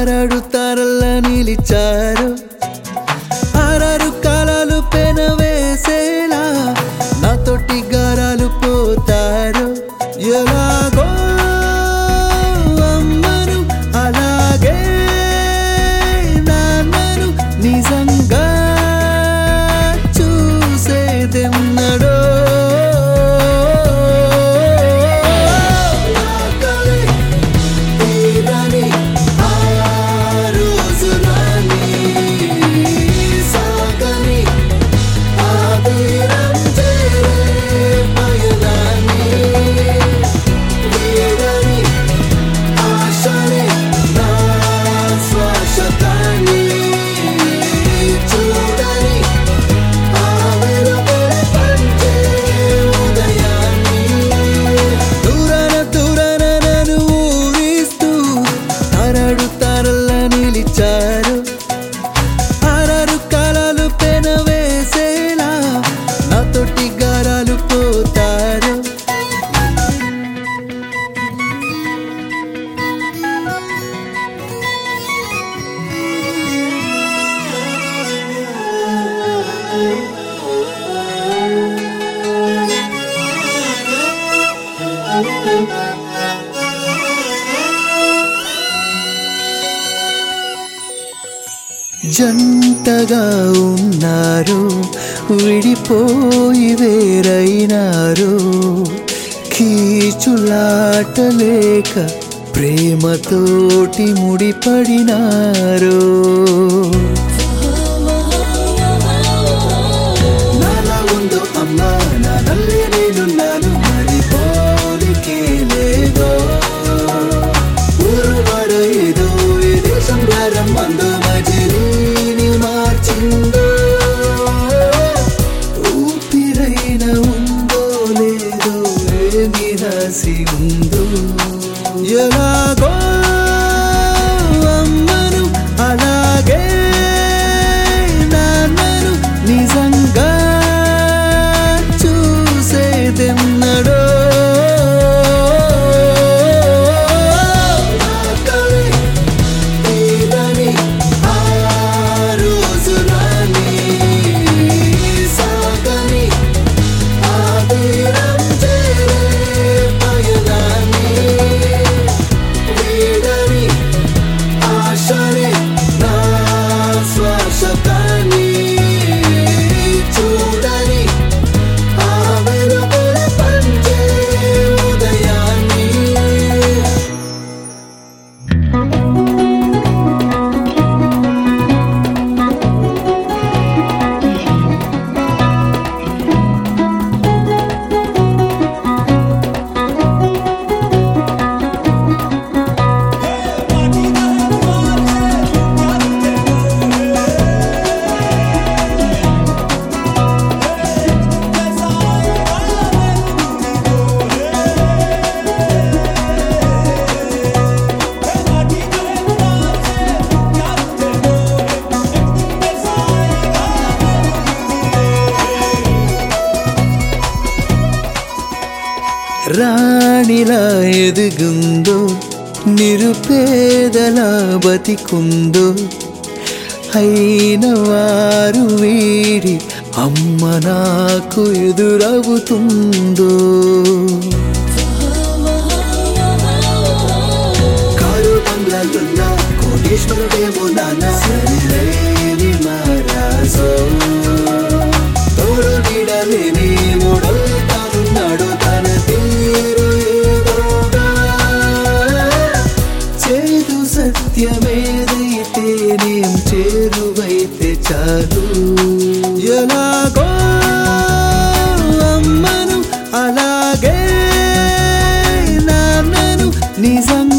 ఆరాడు తారల్ల నిలిచారు ఆరారు కాలాలు పెన వేసేలా నాతోటి గారాలు పోతారు ఎలాగో అమ్మను అలాగే నాన్నను నిజంగా చూసేదెన్నడో ఆకలి తీరని ఆ రోజులని సాగని ఆ తీరం చేరే పయనాన్ని వీడని ఆశని నా శ్వాస కానీ చూడని ఆ వెలుగుల పంచే ఉదయాన్ని దూరాన దూరాన నన్ను ఊరిస్తూ తారాడు తారల్ల నిలిచారు ఆరారు కాలాలు పెన వేసేలా నాతోటి గారాలు పోతారు జంటగా ఉన్నారు విడిపోయి వేరైనారు కీచులాటలేక ప్రేమతోటి ముడిపడినారు నాలా ఉందో అమ్మా నా నల్లి నేనున్నాను మరి పోలికే లేదో ఊరువాడ ఏదో ఈ దేశం ప్రారంభంలో మజిలీని మార్చిందో ఊపిరైన ఉందో లేదో ఏమి రాసి ఉందో ఎలాగో అమ్మను అలాగే నాన్నను నిజంగా చూసేదెన్నడో ఆకలి తీరని ఆ రోజులని సాగని ఆ తీరం చేరే పయనాన్ని వీడని ఆశని నా శ్వాస కానీ చూడని ఆ వెలుగుల పంచే ఉదయాన్ని రాణిలా ఎదుగుందో నిరుపేదలా బతికుందో అయిన వారు వీడి అమ్మ నాకు ఎదురవుతుందో కారు బంగ్లాలున్నా కోటీశ్వరుడేమో నాన్న సరిలేని మహారాజో తోడు నీడలేని మూడల్ తానున్నాడు తన తీరు ఏదోగా చేదు సత్యమేదైతే నేం చేరువైతే చాలు ఎలాగో అమ్మను అలాగే నాన్నను నిజంగా